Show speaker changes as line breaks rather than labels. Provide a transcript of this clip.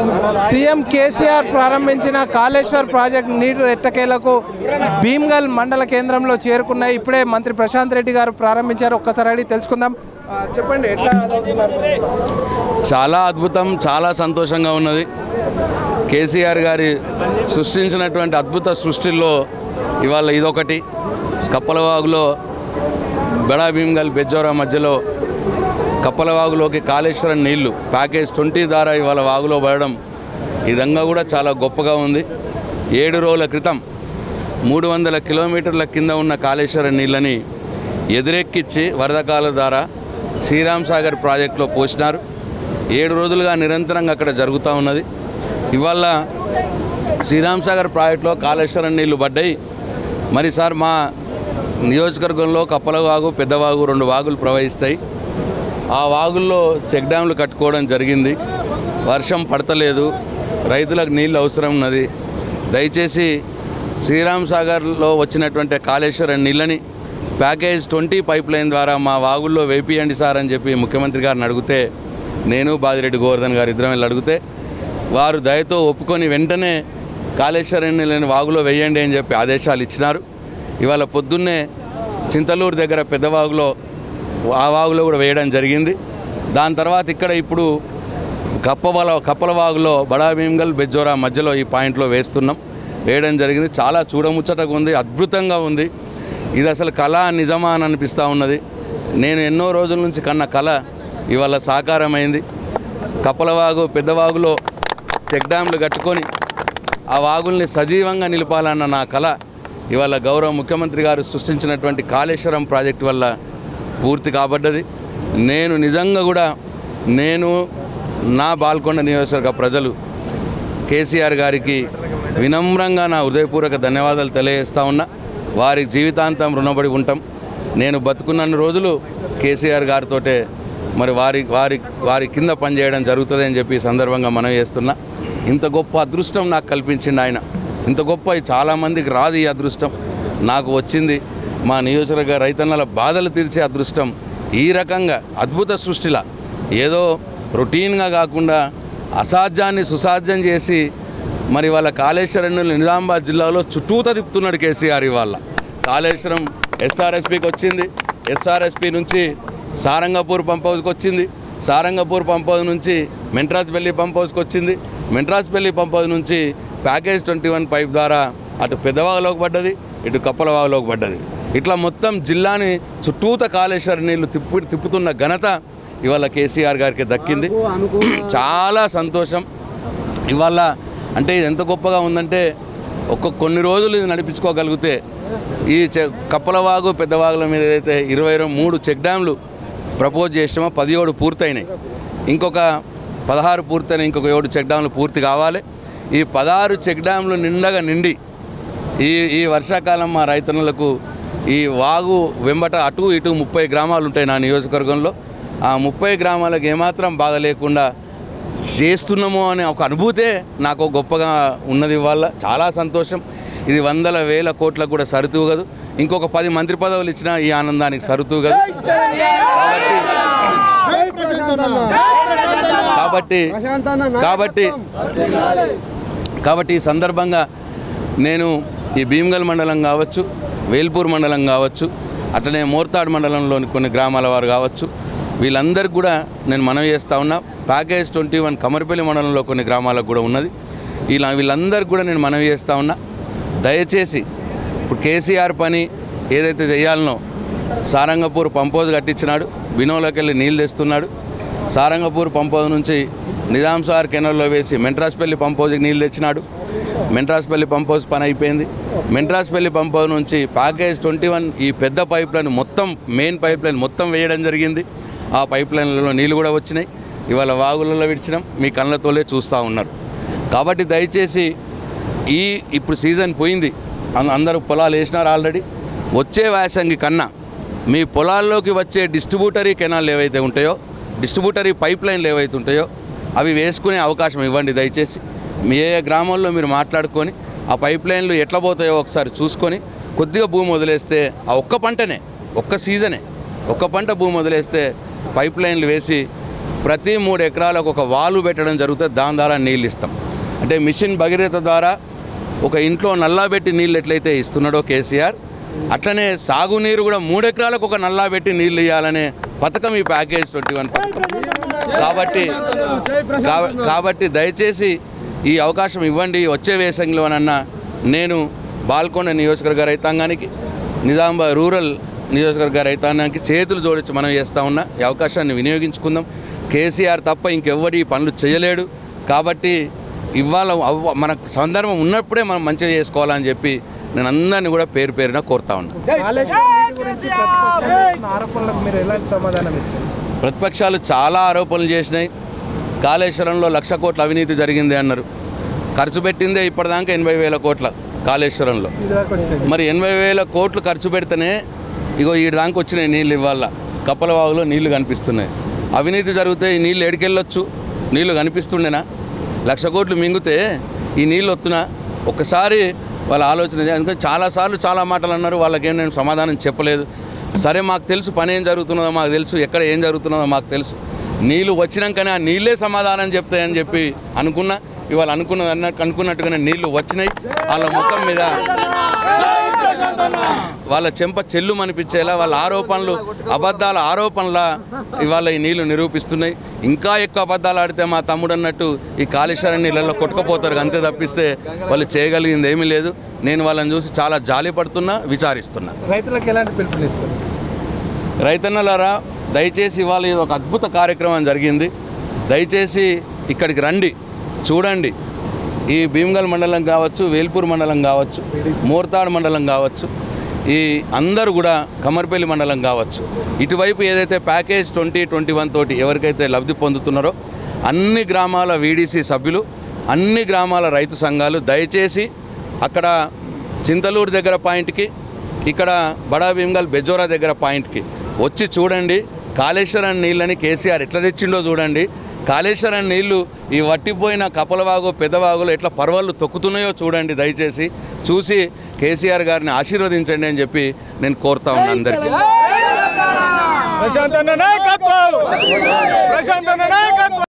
CM KCR ప్రారంభించిన Kaleshwar project నీరు ఎట్టకేలకు భీమ్గల్ మండల కేంద్రంలో చేరుకున్నాయి ఇప్పుడే మంత్రి ప్రశాంత్ రెడ్డి గారు ప్రారంభించారు ఒక్కసారి అడిగి తెలుసుకుందాం ఆ, చెప్పండి ఎట్లా చదువుతున్నారు?
చాలా అద్భుతం చాలా సంతోషంగా ఉన్నది కేసీఆర్ గారి సృష్టించినటువంటి అద్భుత సృష్టిల్లో ఇవాళ ఇదొకటి కప్పలవాగులో బడా భీమ్గల్ బెజ్జోరా మధ్యలో కప్పలవాగులోకి కాళేశ్వరం నీళ్లు ప్యాకేజ్ ట్వంటీ ద్వారా ఇవాళ వాగులో పడడం ఈ విధంగా కూడా చాలా గొప్పగా ఉంది ఏడు రోజుల క్రితం మూడు వందల కిలోమీటర్ల కింద ఉన్న కాళేశ్వరం నీళ్ళని ఎదురెక్కించి వరదకాల ద్వారా శ్రీరామ్ సాగర్ ప్రాజెక్టులో పోసినారు ఏడు రోజులుగా నిరంతరంగా అక్కడ జరుగుతూ ఉన్నది ఇవాళ శ్రీరామ్ సాగర్ ప్రాజెక్టులో కాళేశ్వరం నీళ్లు పడ్డాయి మరి సార్ మా నియోజకవర్గంలో కప్పలవాగు పెద్దవాగు రెండు వాగులు ప్రవహిస్తాయి ఆ వాగుల్లో చెక్ డ్యామ్లు కట్టుకోవడం జరిగింది వర్షం పడతలేదు రైతులకు నీళ్ళు అవసరం ఉన్నది దయచేసి శ్రీరామ్ సాగర్లో వచ్చినటువంటి కాళేశ్వరం నీళ్ళని ప్యాకేజ్ ట్వంటీ పైప్ లైన్ ద్వారా మా వాగుల్లో వేపియండి సార్ అని చెప్పి ముఖ్యమంత్రి గారిని అడిగితే నేను బాదిరెడ్డి గోవర్ధన్ గారు ఇద్దరం వెళ్ళి అడిగితే వారు దయతో ఒప్పుకొని వెంటనే కాళేశ్వరం నీళ్ళని వాగులో వేయండి అని చెప్పి ఆదేశాలు ఇచ్చినారు ఇవాళ పొద్దున్నే చింతలూరు దగ్గర పెద్దవాగులో ఆ వాగులో కూడా వేయడం జరిగింది దాని తర్వాత ఇక్కడ ఇప్పుడు కప్పవల కప్పల వాగులో బడా భీమ్గల్ బెజ్జోరా మధ్యలో ఈ పాయింట్లో వేస్తున్నాం వేయడం జరిగింది చాలా చూడముచ్చటగా ఉంది అద్భుతంగా ఉంది ఇది అసలు కళ నిజమా అని అనిపిస్తూ ఉన్నది నేను ఎన్నో రోజుల నుంచి కన్న కళ ఇవాళ సాకారమైంది కప్పలవాగు పెద్దవాగులో చెక్ డ్యామ్లు కట్టుకొని ఆ వాగుల్ని సజీవంగా నిలపాలన్న నా కళ ఇవాళ గౌరవ ముఖ్యమంత్రి గారు సృష్టించినటువంటి కాళేశ్వరం ప్రాజెక్టు వల్ల పూర్తి కాబడ్డది నేను నిజంగా కూడా నేను నా బాల్కొండ నియోజకవర్గ ప్రజలు కేసీఆర్ గారికి వినమ్రంగా నా హృదయపూర్వక ధన్యవాదాలు తెలియజేస్తా ఉన్నా వారికి జీవితాంతం రుణపడి ఉంటాం నేను బతుకున్న రోజులు కేసీఆర్ గారితోటే మరి వారి వారి వారి కింద పనిచేయడం జరుగుతుంది అని చెప్పి ఈ సందర్భంగా మనం చేస్తున్నా ఇంత గొప్ప అదృష్టం నాకు కల్పించింది ఆయన ఇంత గొప్ప చాలామందికి రాదు ఈ అదృష్టం నాకు వచ్చింది మా నియోజకవర్గ రైతన్నల బాధలు తీర్చే అదృష్టం ఈ రకంగా అద్భుత సృష్టిలా ఏదో రొటీన్గా కాకుండా అసాధ్యాన్ని సుసాధ్యం చేసి మరి వాళ్ళ కాళేశ్వరం నిజామాబాద్ జిల్లాలో చుట్టూత తిప్పుతున్నాడు కేసీఆర్ ఇవాళ కాళేశ్వరం ఎస్ఆర్ఎస్పికి వచ్చింది ఎస్ఆర్ఎస్పి నుంచి సారంగపూర్ పంప్ హౌస్కి వచ్చింది సారంగపూర్ పంప్ హౌస్ నుంచి మెంట్రాస్పల్లి పంప్ హౌస్కి వచ్చింది మెంట్రాస్పల్లి పంప్ హౌస్ నుంచి ప్యాకేజ్ ట్వంటీ వన్ పైప్ ద్వారా అటు పెద్దవాగులోకి పడ్డది ఇటు కప్పలవాగులోకి పడ్డది ఇట్లా మొత్తం జిల్లాని చుట్టూత కాళేశ్వరం నీళ్లు తిప్పు తిప్పుతున్న ఘనత ఇవాళ కేసీఆర్ గారికి దక్కింది చాలా సంతోషం ఇవాళ అంటే ఇది ఎంత గొప్పగా ఉందంటే ఒక్క కొన్ని రోజులు ఇది నడిపించుకోగలిగితే ఈ చె కప్పలవాగు పెద్దవాగుల మీద ఏదైతే ఇరవై మూడు చెక్ డ్యామ్లు ప్రపోజ్ చేసామో పదిహేడు పూర్తయినాయి ఇంకొక పదహారు పూర్తయినాయి ఇంకొక ఏడు చెక్ డ్యామ్లు పూర్తి కావాలి ఈ పదహారు చెక్ డ్యామ్లు నిండగా నిండి ఈ ఈ వర్షాకాలం మా రైతన్నులకు ఈ వాగు వెంబట అటు ఇటు ముప్పై గ్రామాలు ఉంటాయి నా నియోజకవర్గంలో ఆ ముప్పై గ్రామాలకు ఏమాత్రం బాధ లేకుండా చేస్తున్నామో అనే ఒక అనుభూతే నాకు గొప్పగా ఉన్నది ఇవాళ చాలా సంతోషం ఇది వందల వేల కోట్లకు కూడా సరితూగదు ఇంకొక పది మంత్రి పదవులు ఇచ్చినా ఈ ఆనందానికి సరితూగదు కాబట్టి కాబట్టి కాబట్టి కాబట్టి ఈ సందర్భంగా నేను ఈ భీమ్గల్ మండలం కావచ్చు వేల్పూర్ మండలం కావచ్చు అట్లనే మోర్తాడ్ మండలంలోని కొన్ని గ్రామాల వారు కావచ్చు వీళ్ళందరికీ కూడా నేను మనవి చేస్తూ ఉన్నా ప్యాకేజ్ ట్వంటీ వన్ కమరపల్లి మండలంలో కొన్ని గ్రామాలకు కూడా ఉన్నది ఇలా వీళ్ళందరికీ కూడా నేను మనవి చేస్తూ ఉన్నా దయచేసి ఇప్పుడు కేసీఆర్ పని ఏదైతే చేయాలనో సారంగపూర్ పంపోజ్ కట్టించినాడు బినోలోకి వెళ్ళి నీళ్ళు తెస్తున్నాడు సారంగపూర్ పంపోజ్ నుంచి నిజాం సార్ కెనల్లో వేసి మెంట్రాస్పల్లి పంపోజ్కి నీళ్ళు తెచ్చినాడు మెంట్రాస్పల్లి పంపోజ్ పని అయిపోయింది మెంట్రాస్పల్లి పంపోజ్ నుంచి ప్యాకేజ్ ట్వంటీ వన్ ఈ పెద్ద పైప్ లైన్ మొత్తం మెయిన్ పైప్ లైన్ మొత్తం వేయడం జరిగింది ఆ పైప్ లైన్లలో నీళ్ళు కూడా వచ్చినాయి ఇవాళ వాగులలో విడిచినాం మీ కళ్ళతోలే చూస్తూ ఉన్నారు కాబట్టి దయచేసి ఈ ఇప్పుడు సీజన్ పోయింది అం- అందరూ పొలాలు వేసినారు ఆల్రెడీ వచ్చే వ్యాసంగి కన్నా మీ పొలాల్లోకి వచ్చే డిస్ట్రిబ్యూటరీ కెనాల్ ఏవైతే ఉంటాయో డిస్ట్రిబ్యూటరీ పైప్ లైన్లు ఏవైతే ఉంటాయో అవి వేసుకునే అవకాశం ఇవ్వండి దయచేసి మీ ఏ ఏ గ్రామాల్లో మీరు మాట్లాడుకొని ఆ పైప్ లైన్లు ఎట్లా పోతాయో ఒకసారి చూసుకొని కొద్దిగా భూమి వదిలేస్తే ఆ ఒక్క పంటనే ఒక్క సీజనే ఒక్క పంట భూమి వదిలేస్తే పైప్ లైన్లు వేసి ప్రతి మూడు ఎకరాలకు ఒక వాలు పెట్టడం జరుగుతుంది దాని ద్వారా నీళ్ళు ఇస్తాం అంటే మిషన్ భగీరథ ద్వారా ఒక ఇంట్లో నల్లా పెట్టి నీళ్ళు ఎట్లయితే ఇస్తున్నాడో కేసీఆర్ అట్లనే సాగునీరు కూడా మూడు ఎకరాలకు ఒక నల్లా పెట్టి నీళ్ళు ఇవ్వాలనే పథకం ఈ ప్యాకేజ్ ట్వంటీ వన్ పథకం కాబట్టి కా- కాబట్టి దయచేసి ఈ అవకాశం ఇవ్వండి వచ్చే వేసంగిలోనన్నా నేను బాల్కొండ నియోజకవర్గ రైతాంగానికి నిజామాబాద్ రూరల్ నియోజకవర్గ రైతాంగానికి చేతులు జోడించి మనం చేస్తూ ఉన్నా ఈ అవకాశాన్ని వినియోగించుకుందాం కేసీఆర్ తప్ప ఇంకెవ్వడు ఈ పనులు చేయలేడు కాబట్టి ఇవాళ అవ్వ- మనకు సందర్భం ఉన్నప్పుడే మనం మంచిగా చేసుకోవాలని చెప్పి నేను అందరినీ కూడా పేరు పేరున కోరుతా ఉన్నా
కాళేశ్వరం నీటి గురించి ప్రతిపక్షాలు చేస్తున్న ఆరోపణలకు మీరు ఎలాంటి సమాధానం ఇస్తారు
ప్రతిపక్షాలు చాలా ఆరోపణలు చేసినాయి కాళేశ్వరంలో లక్ష కోట్ల అవినీతి జరిగింది అన్నారు ఖర్చు పెట్టిందే ఇప్పటిదాకా ఎనభై వేల కోట్ల కాళేశ్వరంలో
ఇది దాకా వచ్చింది
మరి ఎనభై వేల కోట్లు ఖర్చు పెడితేనే ఇగో ఈ దాకా వచ్చినాయి నీళ్ళు ఇవాళ కప్పలవాగులో నీళ్లు కనిపిస్తున్నాయి అవినీతి జరిగితే ఈ నీళ్ళు ఎడికెళ్ళొచ్చు నీళ్లు కనిపిస్తుండేనా లక్ష కోట్లు మింగితే ఈ నీళ్ళు వస్తున్నా ఒక్కసారి వాళ్ళ ఆలోచన చేయాలి. ఎందుకంటే చాలాసార్లు చాలా మాటలు అన్నారు వాళ్ళకేం నేను సమాధానం చెప్పలేదు సరే మాకు తెలుసు పని ఏం జరుగుతున్నదో మాకు తెలుసు ఎక్కడ ఏం జరుగుతున్నదో మాకు తెలుసు నీళ్ళు వచ్చినాకనే ఆ నీళ్ళే సమాధానం చెప్తాయని చెప్పి అనుకున్నా ఇవాళ అనుకున్నది అన్నట్టు అనుకున్నట్టుగానే నీళ్లు వచ్చినాయి వాళ్ళ ముఖం మీద వాళ్ళ చెంప చెల్లు అనిపించేలా వాళ్ళ ఆరోపణలు అబద్ధాల ఆరోపణల ఇవాళ ఈ నీళ్లు నిరూపిస్తున్నాయి ఇంకా ఎక్కువ అబద్ధాలు ఆడితే మా తమ్ముడు అన్నట్టు ఈ కాళేశ్వరం నీళ్ళల్లో కొట్టుకుపోతారు అంతే తప్పిస్తే వాళ్ళు చేయగలిగింది ఏమీ లేదు నేను వాళ్ళని చూసి చాలా జాలి పడుతున్నా విచారిస్తున్నా
రైతులకు ఎలాంటి పిలుపునిస్తారు
రైతన్నలారా దయచేసి ఇవాళ ఇది ఒక అద్భుత కార్యక్రమం జరిగింది దయచేసి ఇక్కడికి రండి చూడండి ఈ భీమగల్ మండలం కావచ్చు వేల్పూర్ మండలం కావచ్చు మోర్తాడ్ మండలం కావచ్చు ఈ అందరూ కూడా కమర్పల్లి మండలం కావచ్చు ఇటువైపు ఏదైతే ప్యాకేజ్ ట్వంటీ ట్వంటీ వన్ తోటి ఎవరికైతే లబ్ధి పొందుతున్నారో అన్ని గ్రామాల వీడీసీ సభ్యులు అన్ని గ్రామాల రైతు సంఘాలు దయచేసి అక్కడ చింతలూరు దగ్గర పాయింట్కి ఇక్కడ బడా భీమ్గల్ బెజోరా దగ్గర పాయింట్కి వచ్చి చూడండి కాళేశ్వరం నీళ్ళని కేసీఆర్ ఎట్లా తెచ్చిండో చూడండి కాళేశ్వరం నీళ్లు ఈ వట్టిపోయిన కపలవాగు పెదవాగులు ఎట్లా పర్వాలు తొక్కుతున్నాయో చూడండి దయచేసి చూసి కేసీఆర్ గారిని ఆశీర్వదించండి అని చెప్పి నేను కోరుతా ఉన్నాను అందరికీ
ప్రశాంత్ అన్న నాయకత్వం ప్రశాంత్ అన్న నాయకత్వం